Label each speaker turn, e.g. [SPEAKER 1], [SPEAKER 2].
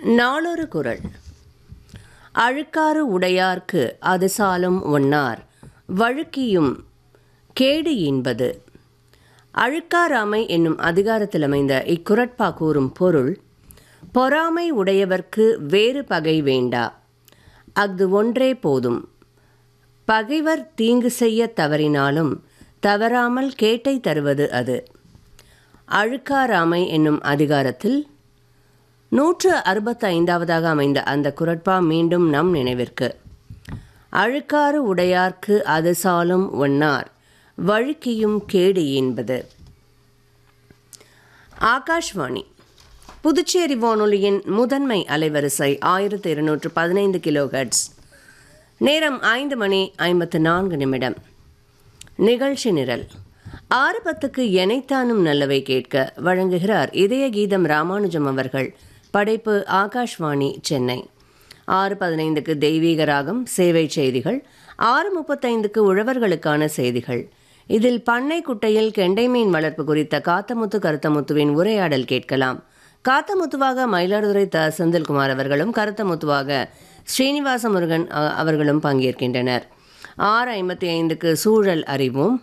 [SPEAKER 1] நாளொரு குறள் அழுக்காறு உடையார்க்கு அது சாலும் ஒன்னார் வழுக்கியும் கேடு என்பது அழுக்காராமை என்னும் அதிகாரத்தில் அமைந்த இக்குரட்பா கூறும் பொருள் பொறாமை உடையவர்க்கு வேறு பகை வேண்டா அஃது ஒன்றே போதும் பகைவர் தீங்கு செய்ய தவறினாலும் தவறாமல் கேட்டை தருவது அது அழுக்காராமை என்னும் அதிகாரத்தில் நூற்று அறுபத்தி ஐந்தாவதாக அமைந்த அந்த குரட்பா மீண்டும் நம் நினைவிற்கு அழுக்காறு உடையார்க்கு அது சாலும் ஒன்னார் வழுக்கியும் கேடு என்பது ஆகாஷ்வாணி புதுச்சேரி வானொலியின் முதன்மை அலைவரிசை ஆயிரத்தி இருநூற்று பதினைந்து கிலோ ஹெர்ட்ஸ் நேரம் ஐந்து மணி ஐம்பத்து நான்கு நிமிடம் நிகழ்ச்சி நிரல் ஆறு பத்துக்கு எனைத்தானும் நல்லவை கேட்க வழங்குகிறார் இதய கீதம் ராமானுஜம் அவர்கள் படைப்பு ஆகாஷ்வாணி சென்னை ஆறு பதினைந்துக்கு தெய்வீக ராகம் சேவை செய்திகள் ஆறு முப்பத்தைந்துக்கு உழவர்களுக்கான செய்திகள் இதில் பண்ணை குட்டையில் கெண்டை மீன் வளர்ப்பு குறித்த காத்தமுத்து கருத்தமுத்துவின் உரையாடல் கேட்கலாம் காத்தமுத்துவாக மயிலாடுதுறை த செந்தில்குமார் அவர்களும் கருத்தமுத்துவாக ஸ்ரீனிவாச முருகன் அ- அவர்களும் பங்கேற்கின்றனர் ஆறு ஐம்பத்தி ஐந்துக்கு சூழல் அறிவோம்